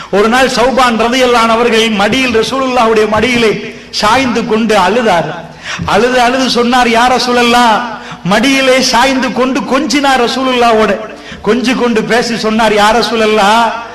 ஒரு நாள் சௌபான் ரதியல்லான் அவர்கள் மடியில் ரசூலுல்லாவுடைய மடியிலே சாய்ந்து கொண்டு அழுதார் அழுது அழுது சொன்னார் யார சூழல்லா மடியிலே சாய்ந்து கொண்டு கொஞ்சினார் ரசூலுல்லாவோட கொஞ்சி கொண்டு பேசி சொன்னார் யார சூழல்லா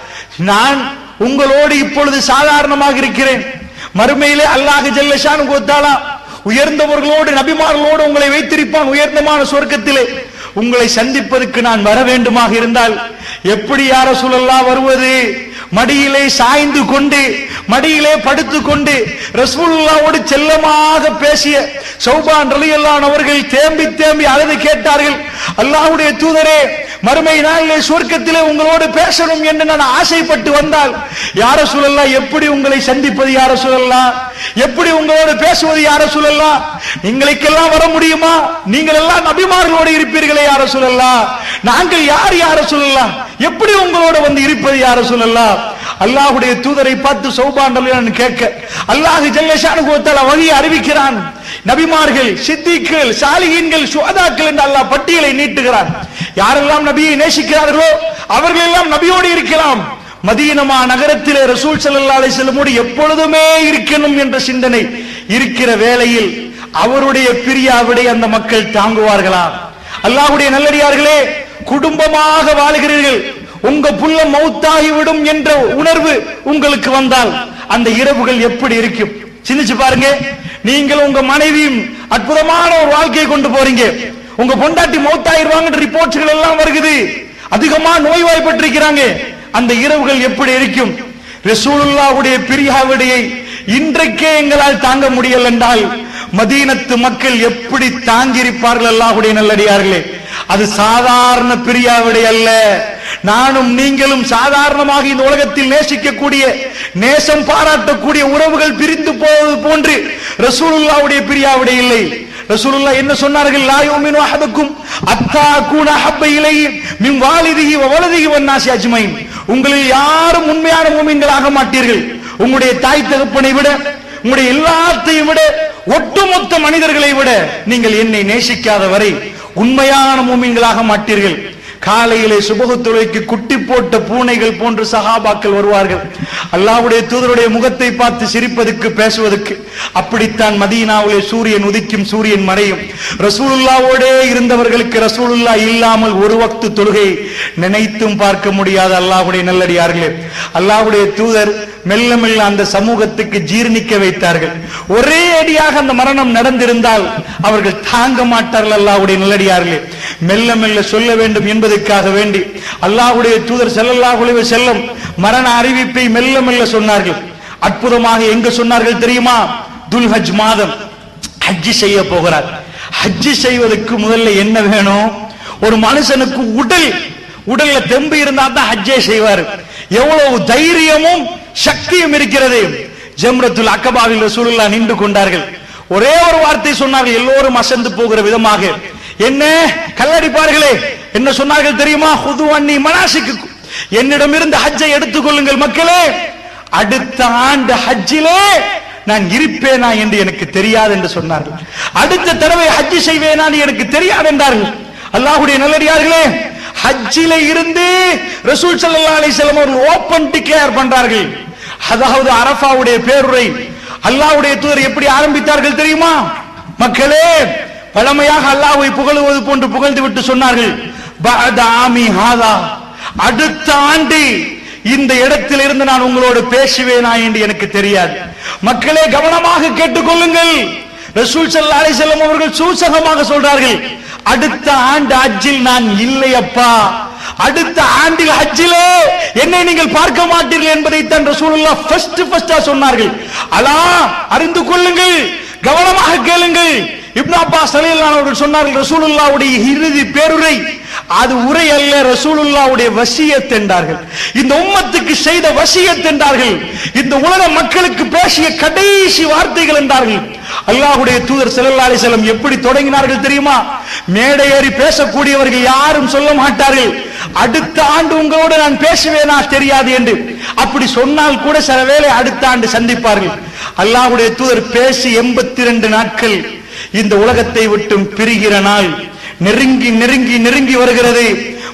நான் உங்களோடு இப்பொழுது சாதாரணமாக இருக்கிறேன் மறுமையிலே அல்லாஹ் ஜல்லஷான் கோத்தாலா உயர்ந்தவர்களோடு நபிமார்களோடு உங்களை வைத்திருப்பான் உயர்ந்தமான சொர்க்கத்திலே உங்களை சந்திப்பதற்கு நான் வர வேண்டுமாக இருந்தால் எப்படி யார சூழல்லா வருவது மடியிலே சாய்ந்து கொண்டு மடியிலே படுத்துக் கொண்டு ரசூலுல்லாவோடு செல்லமாக பேசிய சௌபான் ரலியல்லான் அவர்கள் தேம்பி தேம்பி அழுது கேட்டார்கள் அல்லாஹ்வுடைய தூதரே மறுமை நாளிலே சொர்க்கத்திலே உங்களோடு பேசணும் என்று நான் ஆசைப்பட்டு வந்தால் யார சூழல்லா எப்படி உங்களை சந்திப்பது யார சூழல்லா எப்படி உங்களோடு பேசுவது யார சூழல்லா நீங்களுக்கெல்லாம் வர முடியுமா நீங்கள் எல்லாம் நபிமார்களோடு இருப்பீர்களே யார சூழல்லா நாங்கள் யார் யார சொல்லலாம் எப்படி உங்களோட வந்து இருப்பது யார சொல்லலாம் அல்லாஹ்வுடைய தூதரை பார்த்து சௌபான் ரலியல்லாஹு கேட்க அல்லாஹ் ஜல்லஷானு கோத்தால வழி அறிவிக்கிறான் நபிமார்கள் சித்திகள் சாலிகீன்கள் சுஹதாக்கள் என்று அல்லாஹ் பட்டியலை நீட்டுகிறான் யாரெல்லாம் நபியை நேசிக்கிறார்களோ அவர்கள் எல்லாம் நபியோடு இருக்கலாம் மதீனமா நகரத்திலே ரசூல் ஸல்லல்லாஹு அலைஹி வஸல்லமோடு எப்பொழுதுமே இருக்கணும் என்ற சிந்தனை இருக்கிற வேளையில் அவருடைய பிரியாவிடை அந்த மக்கள் தாங்குவார்களா அல்லாஹ்வுடைய நல்லடியார்களே குடும்பமாக வாழ்கிறீர்கள் உங்க புள்ள மௌத்தாகி விடும் என்ற உணர்வு உங்களுக்கு வந்தால் அந்த இரவுகள் எப்படி இருக்கும் சிந்திச்சு பாருங்க நீங்கள் உங்க மனைவியும் அற்புதமான ஒரு வாழ்க்கையை கொண்டு போறீங்க உங்க பொண்டாட்டி மௌத்தாயிருவாங்க ரிப்போர்ட்கள் எல்லாம் வருகுது அதிகமா நோய்வாய்ப்பட்டிருக்கிறாங்க அந்த இரவுகள் எப்படி இருக்கும் ரசூலுல்லாவுடைய பிரியாவிடையை இன்றைக்கே எங்களால் தாங்க முடியல என்றால் மதீனத்து மக்கள் எப்படி தாங்கியிருப்பார்கள் அல்லாஹ்வுடைய நல்லடியார்களே அது சாதாரண பிரியாவிடை அல்ல நானும் நீங்களும் சாதாரணமாக இந்த உலகத்தில் நேசிக்கக்கூடிய நேசம் பாராட்டக்கூடிய உறவுகள் பிரிந்து போவது போன்று ரசூலுல்லாவுடைய பிரியாவிடை இல்லை ரசூலுல்லா என்ன சொன்னார்கள் லா யுமினு அஹதுக்கும் அத்தா கூன ஹப்ப இலை மின் வாலிதிஹி வ வலதிஹி வன்னாசி அஜ்மைன் உங்களில் யாரும் உண்மையான மூமின்களாக மாட்டீர்கள் உங்களுடைய தாய் தகப்பனை விட உங்களுடைய எல்லாத்தையும் விட ஒட்டுமொத்த மனிதர்களை விட நீங்கள் என்னை நேசிக்காத வரை உண்மையான மூமின்களாக மாட்டீர்கள் காலையிலே சுபகுத்துறைக்கு குட்டி போட்ட பூனைகள் போன்று சகாபாக்கள் வருவார்கள் அல்லாஹ்வுடைய தூதருடைய முகத்தை பார்த்து சிரிப்பதற்கு பேசுவதற்கு அப்படித்தான் மதீனாவிலே சூரியன் உதிக்கும் சூரியன் மறையும் ரசூலுல்லாவோடே இருந்தவர்களுக்கு ரசூலுல்லா இல்லாமல் ஒரு வக்து தொழுகை நினைத்தும் பார்க்க முடியாத அல்லாஹ்வுடைய நல்லடியார்களே அல்லாஹ்வுடைய தூதர் மெல்ல மெல்ல அந்த சமூகத்துக்கு ஜீர்ணிக்க வைத்தார்கள் ஒரே அடியாக அந்த மரணம் நடந்திருந்தால் அவர்கள் தாங்க மாட்டார்கள் அல்லாஹ்வுடைய நல்லடியார்களே மெல்ல மெல்ல சொல்ல வேண்டும் என்பதற்காக வேண்டி அல்லாஹ்வுடைய தூதர் ஸல்லல்லாஹு அலைஹி வஸல்லம் மரண அறிவிப்பை மெல்ல மெல்ல சொன்னார்கள் அற்புதமாக எங்க சொன்னார்கள் தெரியுமா துல்ஹஜ் மாதம் ஹஜ்ஜி செய்ய போகிறார் ஹஜ்ஜி செய்வதற்கு முதல்ல என்ன வேணும் ஒரு மனுஷனுக்கு உடல் உடல்ல தெம்பு இருந்தா தான் ஹஜ்ஜே செய்வார் எவ்வளவு தைரியமும் சக்தியும் இருக்கிறது ஜம்ரத்துல் அக்கபாவில் ரசூலுல்லாஹ் நின்று கொண்டார்கள் ஒரே ஒரு வார்த்தை சொன்னார்கள் எல்லோரும் அசந்து போகிற விதமாக என்ன கல்லடிப்பார்களே என்ன சொன்னார்கள் தெரியுமா ஹுது அன்னி மனாசிக்கு என்னிடமிருந்து ஹஜ்ஜை எடுத்துக் கொள்ளுங்கள் மக்களே அடுத்த ஆண்டு ஹஜ்ஜிலே நான் இருப்பேனா என்று எனக்கு தெரியாது என்று சொன்னார்கள் அடுத்த தடவை ஹஜ்ஜி செய்வேனா எனக்கு தெரியாது என்றார்கள் அல்லாஹ்வுடைய நல்லடியார்களே ஹஜ்ஜில இருந்து ரசூல் ஸல்லல்லாஹு அலைஹி வஸல்லம் அவர்கள் ஓபன் டிக்ளேர் பண்றார்கள் அதாவது அரஃபாவுடைய பேருரை அல்லாஹ்வுடைய தூதர் எப்படி ஆரம்பித்தார்கள் தெரியுமா மக்களே பழமையாக அல்லாஹ்வை புகழுவது போன்று புகழ்ந்து விட்டு சொன்னார்கள் பஅத ஆமி ஹாதா அடுத்த ஆண்டு இந்த இடத்தில் இருந்து நான் உங்களோடு பேசுவேனா என்று எனக்கு தெரியாது மக்களே கவனமாக கேட்டுக்கொள்ளுங்கள் ரசூல் ஸல்லல்லாஹு அலைஹி வஸல்லம் அவர்கள் சூசகமாக சொல்றார்கள் அடுத்த ஆண்டு ஹஜ்ஜில் நான் இல்லை அப்பா அடுத்த ஆண்டில் ஹஜ்ஜிலே என்னை நீங்கள் பார்க்க மாட்டீர்கள் என்பதை தான் ரசூலுல்லாஹ் ஃபர்ஸ்ட் ஃபர்ஸ்டா சொன்னார்கள் அலா அறிந்து கொள்ளுங்கள் கவனமாக கேளுங்கள் இப்னு அப்பாஸ் ரலியல்லாஹு அவர்கள் சொன்னார்கள் ரசூலுல்லாஹ்வுடைய இறுதி பேருரை அது உரை அல்ல ரசூலுல்லாஹ்வுடைய வசியத் என்றார்கள் இந்த உம்மத்துக்கு செய்த வசியத் என்றார்கள் இந்த உலக மக்களுக்கு பேசிய கடைசி வார்த்தைகள் என்றார்கள் அல்லாஹ்வுடைய தூதர் ஸல்லல்லாஹு அலைஹி வஸல்லம் எப்படி தொடங்கினார்கள் தெரியுமா மேடை ஏறி பேசக்கூடியவர்கள் யாரும் சொல்ல மாட்டார்கள் அடுத்த ஆண்டு உங்களோடு நான் பேசுவேனா தெரியாது என்று அப்படி சொன்னால் கூட சில வேளை அடுத்த ஆண்டு சந்திப்பார்கள் அல்லாஹ்வுடைய தூதர் பேசி எண்பத்தி ரெண்டு நாட்கள் இந்த உலகத்தை விட்டும் பிரிகிற நாள் நெருங்கி நெருங்கி நெருங்கி வருகிறது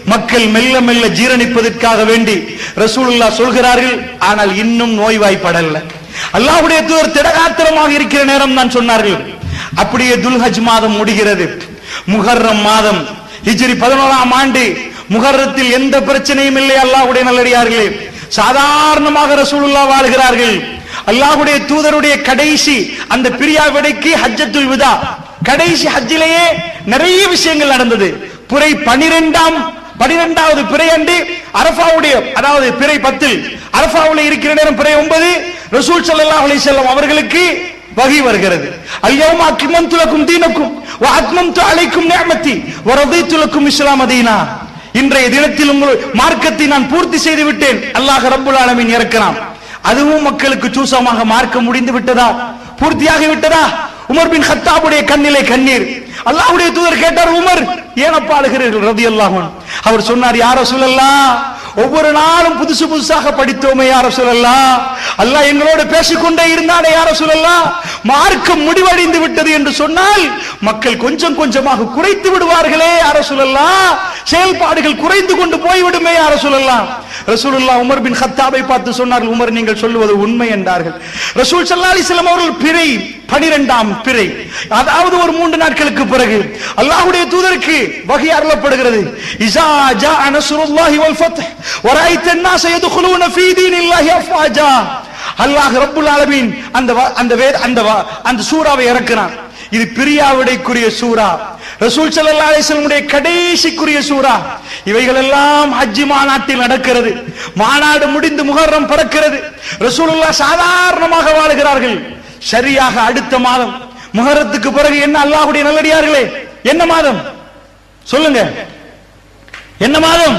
மக்கள் மெல்ல மெல்ல ஜீரணிப்பதற்காக வேண்டி ரசூலுல்லா சொல்கிறார்கள் ஆனால் இன்னும் நோய்வாய்ப்படல அல்லாஹ்வுடைய தூதர் திடகாத்திரமாக இருக்கிற நேரம் தான் சொன்னார்கள் அப்படியே துல்ஹஜ் மாதம் முடிகிறது முஹர்ரம் மாதம் ஹிஜ்ரி பதினோராம் ஆண்டு முஹர்ரத்தில் எந்த பிரச்சனையும் இல்லை அல்லாஹ்வுடைய நல்லடியார்களே சாதாரணமாக ரசூலுல்லா வாழ்கிறார்கள் அல்லாஹ்வுடைய தூதருடைய கடைசி அந்த பிரியா விடைக்கு ஹஜ்ஜத்துல் விதா கடைசி ஹஜ்ஜிலேயே நிறைய விஷயங்கள் நடந்தது புரை பனிரெண்டாம் பனிரெண்டாவது பிறை அன்று அரபாவுடைய அதாவது பிறை பத்தில் அரபாவுல இருக்கிற நேரம் பிறை ஒன்பது ரசூல் ஸல்லல்லாஹு அலைஹி வஸல்லம் அவர்களுக்கு வகி வருகிறது அல்யௌம அக்மல்து லக்கும் தீனக்கும் வ அத்மம்து அலைக்கும் நிஅமதி வ ரதீது லக்கும் இஸ்லாம் தீனா இன்றைய தினத்தில் உங்கள் மார்க்கத்தை நான் பூர்த்தி செய்து விட்டேன் அல்லாஹ் ரப்புல் ஆலமீன் இறக்கலாம் அதுவும் மக்களுக்கு சூசமாக மார்க்க முடிந்து விட்டதா பூர்த்தியாகி விட்டதா உமர் பின் ஹத்தாபுடைய கண்ணிலே கண்ணீர் அல்லாஹ்வுடைய தூதர் கேட்டார் உமர் ஏனப்பா அழுகிறீர்கள் ரலியல்லாஹு அன்ஹு அவர் சொன்னார் யார சொல்லலாம் ஒவ்வொரு நாளும் புதுசு புதுசாக படித்தோமே யார சொல்லலாம் அல்லாஹ் எங்களோடு பேசிக்கொண்டே இருந்தானே யார சொல்லலாம் மார்க்கம் முடிவடைந்து விட்டது என்று சொன்னால் மக்கள் கொஞ்சம் கொஞ்சமாக குறைத்து விடுவார்களே யார சொல்லலாம் செயல்பாடுகள் குறைந்து கொண்டு போய்விடுமே யார சொல்லலாம் ரசூலுல்லாஹ் உமர் பின் ஹத்தாபை பார்த்து சொன்னார்கள் உமர் நீங்கள் சொல்லுவது உண்மை என்றார்கள் ரசூல் ஸல்லல்லாஹு அலைஹி வஸல்லம் அவர்கள் பிறை பனிரெண்டாம் பிறை அதாவது ஒரு மூன்று நாட்களுக்கு பிறகு அல்லாஹ்வுடைய தூதருக்கு வகை அருளப்படுகிறது இஸா ஜா நஸ்ருல்லாஹி வல் ஃபத்ஹ் வரைத்த الناس يدخلون في دين الله افواجا அல்லாஹ் ரப்புல் ஆலமீன் அந்த வ- அந்த வே- அந்த வ- அந்த சூறாவை இறக்குறான் இது பிரியாவிடைக்குரிய சூரா ரசூல் ஸல்லல்லாஹு அலைஹி வஸல்லமுடைய கடைசிக்குரிய சூரா இவைகள் எல்லாம் ஹஜ்ஜி மாநாட்டில் நடக்கிறது மாநாடு முடிந்து முகர்ரம் பிறக்கிறது ரசூலுல்லாஹ் சாதாரணமாக வாழுகிறார்கள் சரியாக அடுத்த மாதம் முகரத்துக்கு பிறகு என்ன அல்லாஹ்வுடைய நல்லடியார்களே என்ன மாதம் சொல்லுங்க என்ன மாதம்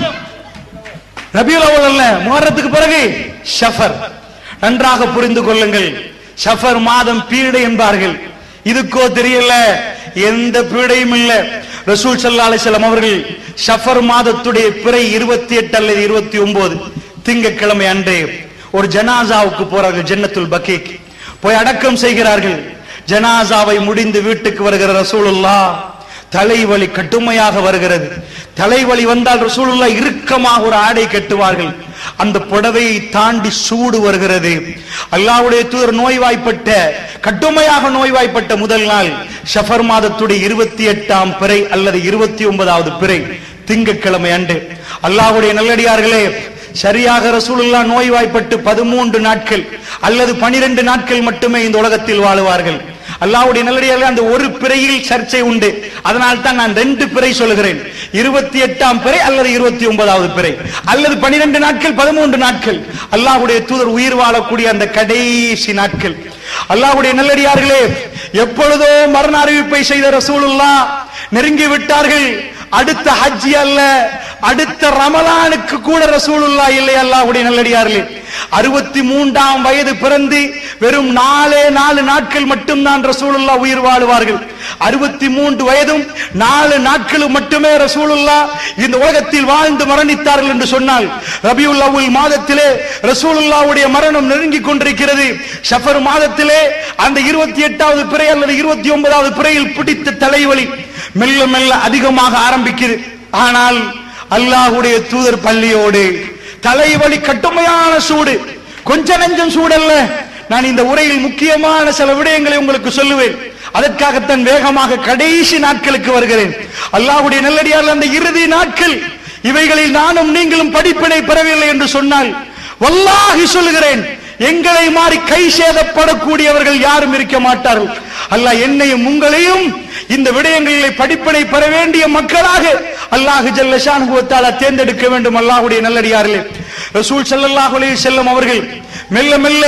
ரபியுல் அவ்வல் அல்ல முகரத்துக்கு பிறகு ஷஃபர் நன்றாக புரிந்து கொள்ளுங்கள் ஷஃபர் மாதம் பீடை என்பார்கள் இதுக்கோ தெரியல எந்த பீடையும் இல்ல ரசூல் ஸல்லல்லாஹு அலைஹி வஸல்லம் அவர்கள் ஷஃபர் மாதத்துடைய பிறை இருபத்தி எட்டு அல்லது இருபத்தி ஒன்பது திங்கட்கிழமை அன்றே ஒரு ஜனாசாவுக்கு போறார்கள் ஜன்னத்துல் பக்கீக் போய் அடக்கம் செய்கிறார்கள் ஜனாசாவை முடிந்து வீட்டுக்கு வருகிற ரசூலுல்லாஹ் தலைவலி கட்டுமையாக வருகிறது தலைவலி வந்தால் ரசூலுல்லா இறுக்கமாக ஒரு ஆடை கட்டுவார்கள் அந்த புடவையை தாண்டி சூடு வருகிறது அல்லாஹ்வுடைய தூதர் நோய்வாய்ப்பட்ட கட்டுமையாக நோய்வாய்ப்பட்ட முதல் நாள் ஷஃபர் மாதத்துடைய இருபத்தி எட்டாம் பிறை அல்லது இருபத்தி ஒன்பதாவது பிறை திங்கட்கிழமை அன்று அல்லாஹ்வுடைய நல்லடியார்களே சரியாக ரசூலுல்லா நோய்வாய்ப்பட்டு பதிமூன்று நாட்கள் அல்லது பனிரெண்டு நாட்கள் மட்டுமே இந்த உலகத்தில் வாழுவார்கள் அல்லாஹ்வுடைய நல்லடியார்களே அந்த ஒரு பிறையில் சர்ச்சை உண்டு அதனால் தான் நான் ரெண்டு பிறை சொல்லுகிறேன் இருபத்தி எட்டாம் பிறை அல்லது இருபத்தி ஒன்பதாவது பிறை அல்லது பனிரெண்டு நாட்கள் பதிமூன்று நாட்கள் அல்லாஹ்வுடைய தூதர் உயிர் வாழக்கூடிய அந்த கடைசி நாட்கள் அல்லாஹ்வுடைய நல்லடியார்களே எப்பொழுதோ மரண அறிவிப்பை செய்த ரசூலுல்லா நெருங்கி விட்டார்கள் அடுத்த ஹஜ்ஜி அல்ல அடுத்த ரமலானுக்கு கூட ரசூலுல்லா இல்லை அல்லாஹ்வுடைய நல்லடியார்களே அறுபத்தி மூன்றாம் வயது பிறந்து வெறும் நாலே நாலு நாட்கள் மட்டும்தான் ரசூலுல்லா உயிர் வாழுவார்கள் அறுபத்தி மூன்று வயதும் நாலு நாட்களும் மட்டுமே ரசூலுல்லா இந்த உலகத்தில் வாழ்ந்து மரணித்தார்கள் என்று சொன்னால் ரபியுல் அவுல் மாதத்திலே ரசூலுல்லாவுடைய மரணம் நெருங்கிக் கொண்டிருக்கிறது ஷஃபர் மாதத்திலே அந்த இருபத்தி எட்டாவது பிறை அல்லது இருபத்தி ஒன்பதாவது பிறையில் பிடித்த தலைவலி மெல்ல மெல்ல அதிகமாக ஆரம்பிக்குது ஆனால் அல்லாஹ்வுடைய தூதர் பள்ளியோடு தலைவலி கட்டுமையான சூடு கொஞ்ச நெஞ்சம் சூடல்ல நான் இந்த உரையில் முக்கியமான சில விடயங்களை உங்களுக்கு சொல்லுவேன் அதற்காகத்தான் வேகமாக கடைசி நாட்களுக்கு வருகிறேன் அல்லாஹ்வுடைய நல்லடியார் அந்த இறுதி நாட்கள் இவைகளில் நானும் நீங்களும் படிப்பினை பெறவில்லை என்று சொன்னால் வல்லாஹி சொல்லுகிறேன் எங்களை மாறி கை சேதப்படக்கூடியவர்கள் யாரும் இருக்க மாட்டார்கள் அல்லாஹ் என்னையும் உங்களையும் இந்த விடயங்களிலே படிப்பினை பெற வேண்டிய மக்களாக அல்லாஹ் ஜல்ல ஷானுஹு வ தஆலா தேர்ந்தெடுக்க வேண்டும் அல்லாஹ்வுடைய நல்லடியார்களே ரசூல் ஸல்லல்லாஹு அலைஹி வஸல்லம் அவர்கள் மெல்ல மெல்ல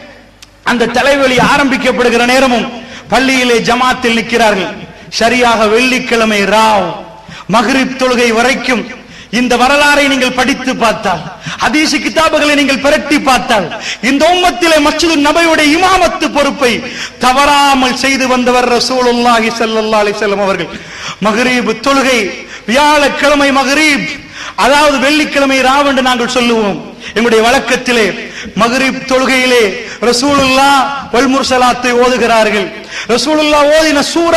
அந்த தலைவலி ஆரம்பிக்கப்படுகிற நேரமும் பள்ளியிலே ஜமாத்தில் நிற்கிறார்கள் சரியாக வெள்ளிக்கிழமை ராவ் மக்ரிப் தொழுகை வரைக்கும் இந்த வரலாறை நீங்கள் படித்து பார்த்தால் ஹதீஸ் கிதாபுகளை நீங்கள் பிரட்டி பார்த்தால் இந்த உம்மத்திலே மஸ்ஜிது நபையுடைய இமாமத்து பொறுப்பை தவறாமல் செய்து வந்தவர் ரசூலுல்லாஹி ஸல்லல்லாஹு அலைஹி வஸல்லம் அவர்கள் மக்ரிப் தொழுகை வியாழக்கிழமை மக்ரிப் அதாவது வெள்ளிக்கிழமை ராவ் என்று நாங்கள் சொல்லுவோம் எங்களுடைய வழக்கத்திலே மக்ரிப் தொழுகையிலே ரசூலுல்லா வல் முர்சலாத்தை ஓதுகிறார்கள் ரசூலுல்லா ஓதின சூரா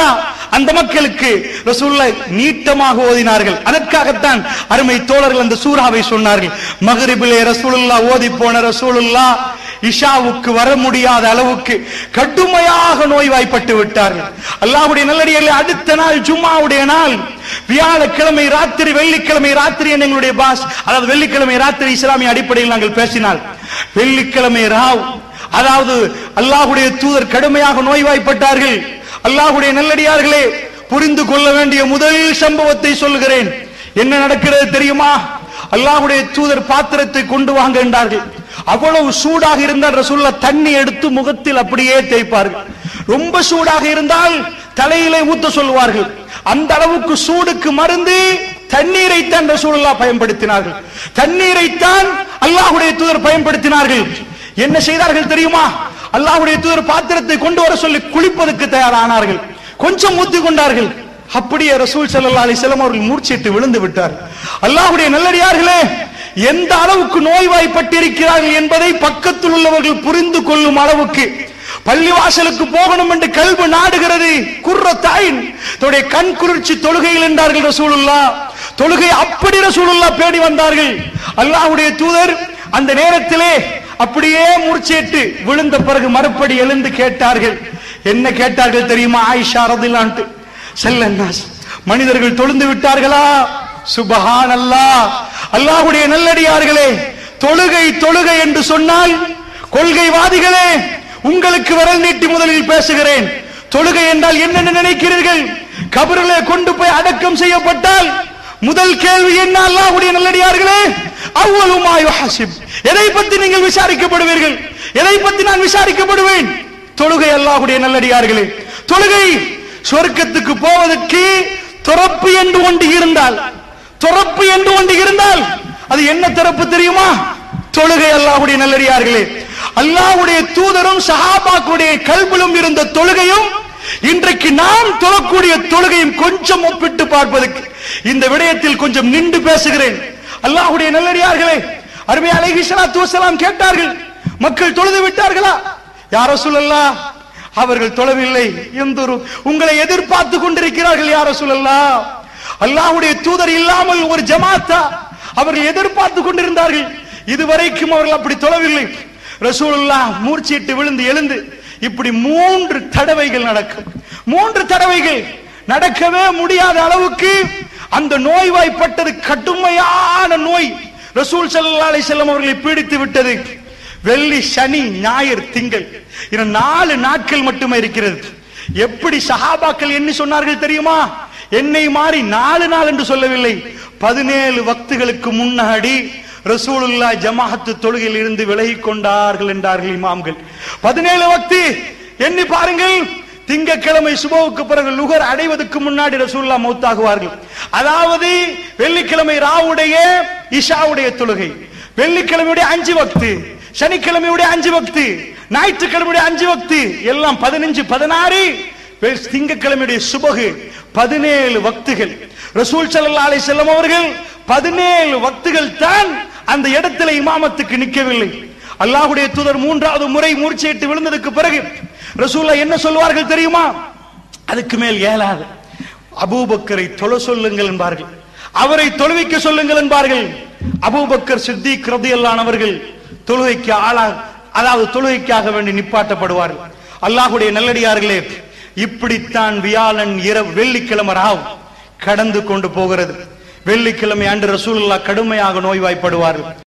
அந்த மக்களுக்கு ரசூலுல்லாஹ் நீட்டமாக ஓதினார்கள் அதற்காகத்தான் அருமை தோழர்கள் அந்த சூறாவை சொன்னார்கள் மகரிபிலே ரசூலுல்லாஹ் ஓதி போன ரசூலுல்லாஹ் இஷாவுக்கு வர முடியாத அளவுக்கு கடுமையாக நோய்வாய்ப்பட்டு விட்டார்கள் அல்லாஹ்வுடைய நல்லடியார்களே அடுத்த நாள் ஜும்மாவுடைய நாள் வியாழக்கிழமை ராத்திரி வெள்ளிக்கிழமை ராத்திரி என்று எங்களுடைய பாஸ் அதாவது வெள்ளிக்கிழமை ராத்திரி இஸ்லாமிய அடிப்படையில் நாங்கள் பேசினால் வெள்ளிக்கிழமை ராவ் அதாவது அல்லாஹ்வுடைய தூதர் கடுமையாக நோய்வாய்ப்பட்டார்கள் அல்லாஹ்வுடைய நல்லடியார்களே புரிந்து கொள்ள வேண்டிய முதல் சம்பவத்தை சொல்கிறேன் என்ன நடக்கிறது தெரியுமா அல்லாஹ்வுடைய தூதர் பாத்திரத்தை கொண்டு வாங்க என்றார்கள் அவ்வளவு சூடாக இருந்தால் ரசூல்லா தண்ணி எடுத்து முகத்தில் அப்படியே தேய்ப்பார்கள் ரொம்ப சூடாக இருந்தால் தலையிலே ஊத்த சொல்லுவார்கள் அந்த அளவுக்கு சூடுக்கு மருந்து தண்ணீரை தான் ரசூலுல்லா பயன்படுத்தினார்கள் தண்ணீரை தான் அல்லாஹ்வுடைய தூதர் பயன்படுத்தினார்கள் என்ன செய்தார்கள் தெரியுமா அல்லாஹ்வுடைய தூதர் பாத்திரத்தை கொண்டு வர சொல்லி குளிப்பதற்கு தயாரானார்கள் கொஞ்சம் ஊத்தி கொண்டார்கள் அப்படியே ரசூல் ஸல்லல்லாஹு அலைஹி வஸல்லம் அவர்கள் மூர்ச்சிட்டு விழுந்து விட்டார் அல்லாஹ்வுடைய நல்லடியார்களே எந்த அளவுக்கு நோய்வாய்ப்பட்டிருக்கிறார்கள் என்பதை பக்கத்தில் உள்ளவர்கள் புரிந்து கொள்ளும் அளவுக்கு பள்ளிவாசலுக்கு போகணும் என்று கல்வி நாடுகிறது குர்ர தாயின் தன்னுடைய கண் குளிர்ச்சி தொழுகையில் என்றார்கள் ரசூலுல்லா தொழுகை அப்படி ரசூலுல்லா பேடி வந்தார்கள் அல்லாஹ்வுடைய தூதர் அந்த நேரத்திலே அப்படியே மூர்ச்சேட்டு விழுந்த பிறகு மறுபடி எழுந்து கேட்டார்கள் என்ன கேட்டார்கள் தெரியுமா ஆயிஷா ரதிலான்ட்டு செல்லன்னாஸ் மனிதர்கள் தொழுந்து விட்டார்களா சுபஹான் அல்லாஹ் அல்லாஹ்வுடைய நல்லடியார்களே தொழுகை தொழுகை என்று சொன்னால் கொள்கைவாதிகளே உங்களுக்கு விரல் நீட்டி முதலில் பேசுகிறேன் தொழுகை என்றால் என்னென்ன நினைக்கிறீர்கள் கபரிலே கொண்டு போய் அடக்கம் செய்யப்பட்டால் முதல் கேள்வி என்ன அல்லாஹ்வுடைய நல்லடியார்களே அவ்வளவுமா யுஹாசிப் எதை பத்தி நீங்கள் விசாரிக்கப்படுவீர்கள் எதை பத்தி நான் விசாரிக்கப்படுவேன் தொழுகை அல்லாஹ்வுடைய நல்லடியார்களே தொழுகை சொர்க்கத்துக்கு போவதற்கு துறப்பு என்று ஒன்று இருந்தால் துறப்பு என்று ஒன்று இருந்தால் அது என்ன திறப்பு தெரியுமா தொழுகை அல்லாஹ்வுடைய நல்லடியார்களே அல்லாஹ்வுடைய தூதரும் சஹாபாக்குடைய கல்விலும் இருந்த தொழுகையும் இன்றைக்கு நாம் தொழக்கூடிய தொழுகையும் கொஞ்சம் ஒப்பிட்டு பார்ப்பதற்கு இந்த விடயத்தில் கொஞ்சம் நின்று பேசுகிறேன் அல்லாஹ்வுடைய நல்லடியார்களே அருமை அலைஹி ஸலாத்து வஸலாம் கேட்டார்கள் மக்கள் தொழுது விட்டார்களா யாரோ சொல்லல்லா அவர்கள் தொழவில்லை எந்தொரு உங்களை எதிர்பார்த்து கொண்டிருக்கிறார்கள் யாரோ சொல்லல்லா அல்லாஹ்வுடைய தூதர் இல்லாமல் ஒரு ஜமாத்தா அவர்கள் எதிர்பார்த்து கொண்டிருந்தார்கள் இதுவரைக்கும் அவர்கள் அப்படி தொழவில்லை ரசூலுல்லா மூர்ச்சிட்டு விழுந்து எழுந்து இப்படி மூன்று தடவைகள் நடக்கும் மூன்று தடவைகள் நடக்கவே முடியாத அளவுக்கு அந்த நோய்வாய்ப்பட்டது கடுமையான நோய் ரசூல் ஸல்லல்லாஹு அலைஹி வஸல்லம் அவர்களை பீடித்து விட்டது வெள்ளி சனி ஞாயிறு திங்கள் இன்னும் நாலு நாட்கள் மட்டுமே இருக்கிறது எப்படி சஹாபாக்கள் என்ன சொன்னார்கள் தெரியுமா என்னை மாறி நாலு நாள் என்று சொல்லவில்லை பதினேழு வக்துகளுக்கு முன்னாடி ரசூலுல்லா ஜமாஅத்து தொழுகையில் இருந்து விலகிக் கொண்டார்கள் என்றார்கள் இமாம்கள் பதினேழு வக்து எண்ணி பாருங்கள் திங்கட்கிழமை சுபவுக்கு பிறகு லுகர் அடைவதற்கு முன்னாடி ரசூலுல்லா மௌத்தாகுவார்கள் அதாவது வெள்ளிக்கிழமை ராவுடைய இஷாவுடைய தொழுகை வெள்ளிக்கிழமையுடைய அஞ்சு வக்து சனிக்கிழமையுடைய அஞ்சு வக்து ஞாயிற்றுக்கிழமையுடைய அஞ்சு வக்து எல்லாம் பதினஞ்சு பதினாறு திங்கக்கிழமையுடைய சுபகு பதினேழு வக்துகள் ரசூல் ஸல்லல்லாஹு அலைஹி வஸல்லம் அவர்கள் பதினேழு வக்துகள் தான் அந்த இடத்துல இமாமத்துக்கு நிற்கவில்லை அல்லாஹ்வுடைய தூதர் மூன்றாவது முறை மூர்ச்சையிட்டு விழுந்ததுக்கு பிறகு ரசூல்லா என்ன சொல்வார்கள் தெரியுமா அதுக்கு மேல் ஏலாது அபூபக்கரை தொழ சொல்லுங்கள் என்பார்கள் அவரை தொழுவிக்க சொல்லுங்கள் என்பார்கள் அபூபக்கர் சித்திக் ரதியல்லானவர்கள் தொழுகைக்கு ஆளா அதாவது தொழுகைக்காக வேண்டி நிப்பாட்டப்படுவார்கள் அல்லாஹ்வுடைய நல்லடியார்களே இப்படித்தான் வியாழன் இரவு வெள்ளிக்கிழமை ராவ் கடந்து கொண்டு போகிறது வெள்ளிக்கிழமை அன்று ரசூலுல்லாஹ் கடுமையாக நோய்வாய்ப்படுவார்கள்